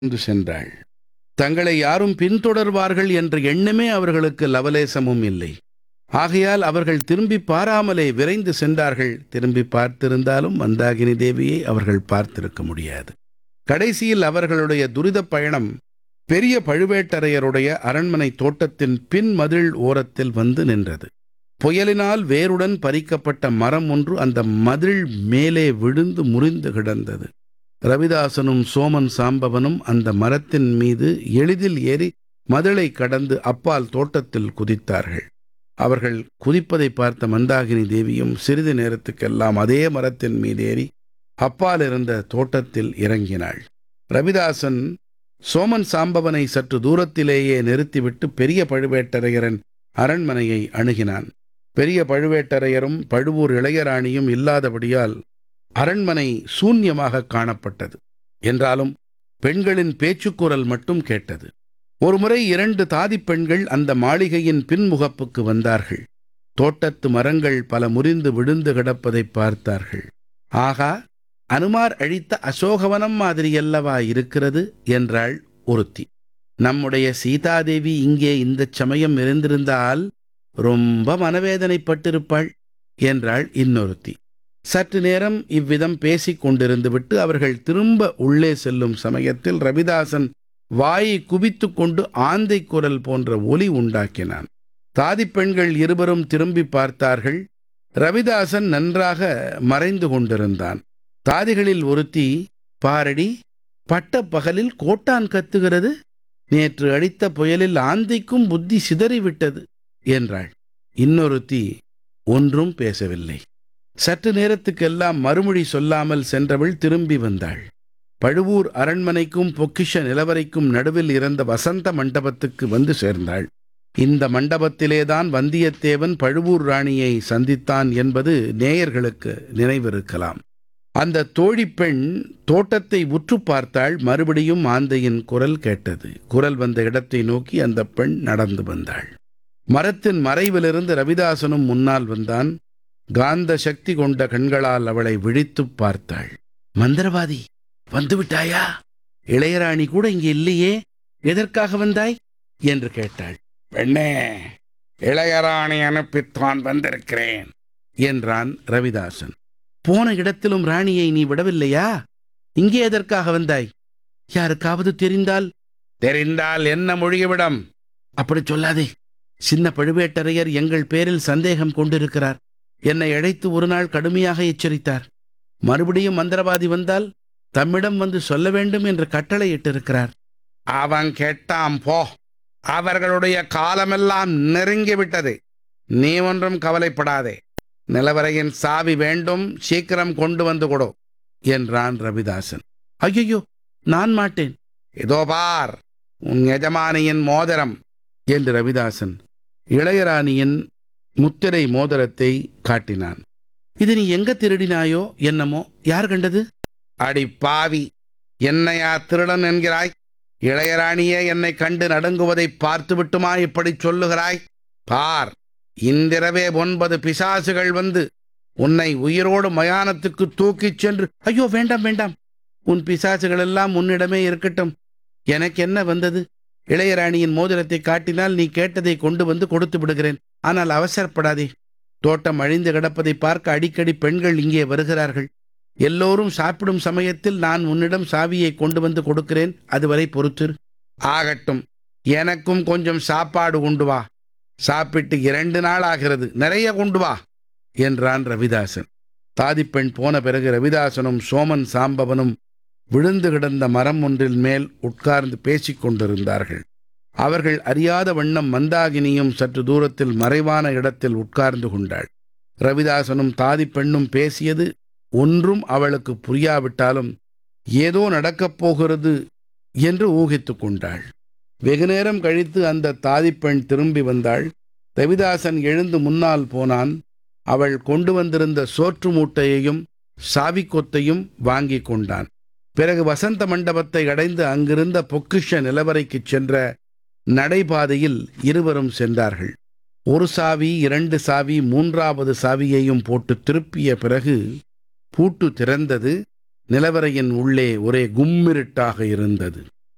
என்று சென்றாள் தங்களை யாரும் பின்தொடர்வார்கள் என்ற எண்ணமே அவர்களுக்கு லவலேசமும் இல்லை ஆகையால் அவர்கள் திரும்பி பாராமலே விரைந்து சென்றார்கள் திரும்பி பார்த்திருந்தாலும் மந்தாகினி தேவியை அவர்கள் பார்த்திருக்க முடியாது கடைசியில் அவர்களுடைய துரிதப் பயணம் பெரிய பழுவேட்டரையருடைய அரண்மனை தோட்டத்தின் பின் மதில் ஓரத்தில் வந்து நின்றது புயலினால் வேருடன் பறிக்கப்பட்ட மரம் ஒன்று அந்த மதில் மேலே விழுந்து முறிந்து கிடந்தது ரவிதாசனும் சோமன் சாம்பவனும் அந்த மரத்தின் மீது எளிதில் ஏறி மதிலை கடந்து அப்பால் தோட்டத்தில் குதித்தார்கள் அவர்கள் குதிப்பதை பார்த்த மந்தாகினி தேவியும் சிறிது நேரத்துக்கெல்லாம் அதே மரத்தின் மீது ஏறி அப்பால் இருந்த தோட்டத்தில் இறங்கினாள் ரவிதாசன் சோமன் சாம்பவனை சற்று தூரத்திலேயே நிறுத்திவிட்டு பெரிய பழுவேட்டரையரின் அரண்மனையை அணுகினான் பெரிய பழுவேட்டரையரும் பழுவூர் இளையராணியும் இல்லாதபடியால் அரண்மனை சூன்யமாக காணப்பட்டது என்றாலும் பெண்களின் பேச்சுக்குரல் மட்டும் கேட்டது ஒருமுறை இரண்டு தாதிப் பெண்கள் அந்த மாளிகையின் பின்முகப்புக்கு வந்தார்கள் தோட்டத்து மரங்கள் பல முறிந்து விழுந்து கிடப்பதைப் பார்த்தார்கள் ஆகா அனுமார் அழித்த அசோகவனம் மாதிரியல்லவா இருக்கிறது என்றாள் ஒருத்தி நம்முடைய சீதாதேவி இங்கே இந்தச் சமயம் இருந்திருந்தால் ரொம்ப மனவேதனைப்பட்டிருப்பாள் என்றாள் இன்னொருத்தி சற்று நேரம் இவ்விதம் பேசிக் கொண்டிருந்துவிட்டு அவர்கள் திரும்ப உள்ளே செல்லும் சமயத்தில் ரவிதாசன் வாயை குவித்துக் கொண்டு ஆந்தை குரல் போன்ற ஒலி உண்டாக்கினான் தாதிப் பெண்கள் இருவரும் திரும்பி பார்த்தார்கள் ரவிதாசன் நன்றாக மறைந்து கொண்டிருந்தான் தாதிகளில் ஒருத்தி பாரடி பட்ட பகலில் கோட்டான் கத்துகிறது நேற்று அடித்த புயலில் ஆந்தைக்கும் புத்தி சிதறிவிட்டது என்றாள் இன்னொருத்தி ஒன்றும் பேசவில்லை சற்று நேரத்துக்கெல்லாம் மறுமொழி சொல்லாமல் சென்றவள் திரும்பி வந்தாள் பழுவூர் அரண்மனைக்கும் பொக்கிஷ நிலவரைக்கும் நடுவில் இருந்த வசந்த மண்டபத்துக்கு வந்து சேர்ந்தாள் இந்த மண்டபத்திலேதான் வந்தியத்தேவன் பழுவூர் ராணியை சந்தித்தான் என்பது நேயர்களுக்கு நினைவிருக்கலாம் அந்த தோழிப் பெண் தோட்டத்தை உற்று பார்த்தாள் மறுபடியும் ஆந்தையின் குரல் கேட்டது குரல் வந்த இடத்தை நோக்கி அந்த பெண் நடந்து வந்தாள் மரத்தின் மறைவிலிருந்து ரவிதாசனும் முன்னால் வந்தான் காந்த சக்தி கொண்ட கண்களால் அவளை விழித்துப் பார்த்தாள் மந்திரவாதி வந்துவிட்டாயா இளையராணி கூட இங்கே இல்லையே எதற்காக வந்தாய் என்று கேட்டாள் பெண்ணே இளையராணி அனுப்பித்தான் வந்திருக்கிறேன் என்றான் ரவிதாசன் போன இடத்திலும் ராணியை நீ விடவில்லையா இங்கே எதற்காக வந்தாய் யாருக்காவது தெரிந்தால் தெரிந்தால் என்ன மொழியவிடம் அப்படி சொல்லாதே சின்ன பழுவேட்டரையர் எங்கள் பேரில் சந்தேகம் கொண்டிருக்கிறார் என்னை அழைத்து ஒரு நாள் கடுமையாக எச்சரித்தார் மறுபடியும் மந்திரவாதி வந்தால் தம்மிடம் வந்து சொல்ல வேண்டும் என்று கட்டளையிட்டிருக்கிறார் அவன் கெட்டாம் போ அவர்களுடைய காலமெல்லாம் நெருங்கிவிட்டது நீ ஒன்றும் கவலைப்படாதே நிலவரையின் சாவி வேண்டும் சீக்கிரம் கொண்டு வந்து கொடு என்றான் ரவிதாசன் ஐயோ நான் மாட்டேன் இதோ பார் உன் எஜமானியின் மோதிரம் என்று ரவிதாசன் இளையராணியின் முத்திரை மோதிரத்தை காட்டினான் இது நீ எங்க திருடினாயோ என்னமோ யார் கண்டது அடி பாவி என்னையா திருடன் என்கிறாய் இளையராணியே என்னை கண்டு நடுங்குவதை பார்த்து விட்டுமா இப்படி சொல்லுகிறாய் பார் இன்றிரவே ஒன்பது பிசாசுகள் வந்து உன்னை உயிரோடு மயானத்துக்கு தூக்கிச் சென்று ஐயோ வேண்டாம் வேண்டாம் உன் பிசாசுகள் எல்லாம் உன்னிடமே இருக்கட்டும் எனக்கு என்ன வந்தது இளையராணியின் மோதிரத்தை காட்டினால் நீ கேட்டதை கொண்டு வந்து கொடுத்து விடுகிறேன் ஆனால் அவசரப்படாதே தோட்டம் அழிந்து கிடப்பதை பார்க்க அடிக்கடி பெண்கள் இங்கே வருகிறார்கள் எல்லோரும் சாப்பிடும் சமயத்தில் நான் உன்னிடம் சாவியை கொண்டு வந்து கொடுக்கிறேன் அதுவரை பொறுத்திரு ஆகட்டும் எனக்கும் கொஞ்சம் சாப்பாடு கொண்டு வா சாப்பிட்டு இரண்டு நாள் ஆகிறது நிறைய கொண்டு வா என்றான் ரவிதாசன் தாதிப்பெண் போன பிறகு ரவிதாசனும் சோமன் சாம்பவனும் விழுந்து கிடந்த மரம் ஒன்றில் மேல் உட்கார்ந்து பேசிக் கொண்டிருந்தார்கள் அவர்கள் அறியாத வண்ணம் மந்தாகினியும் சற்று தூரத்தில் மறைவான இடத்தில் உட்கார்ந்து கொண்டாள் ரவிதாசனும் தாதிப்பெண்ணும் பேசியது ஒன்றும் அவளுக்கு புரியாவிட்டாலும் ஏதோ நடக்கப் போகிறது என்று ஊகித்துக் கொண்டாள் வெகுநேரம் கழித்து அந்த தாதிப்பெண் திரும்பி வந்தாள் ரவிதாசன் எழுந்து முன்னால் போனான் அவள் கொண்டு வந்திருந்த சோற்று மூட்டையையும் சாவிக்கொத்தையும் வாங்கிக் கொண்டான் பிறகு வசந்த மண்டபத்தை அடைந்து அங்கிருந்த பொக்கிஷ நிலவரைக்குச் சென்ற நடைபாதையில் இருவரும் சென்றார்கள் ஒரு சாவி இரண்டு சாவி மூன்றாவது சாவியையும் போட்டு திருப்பிய பிறகு பூட்டு திறந்தது நிலவரையின் உள்ளே ஒரே கும்மிருட்டாக இருந்தது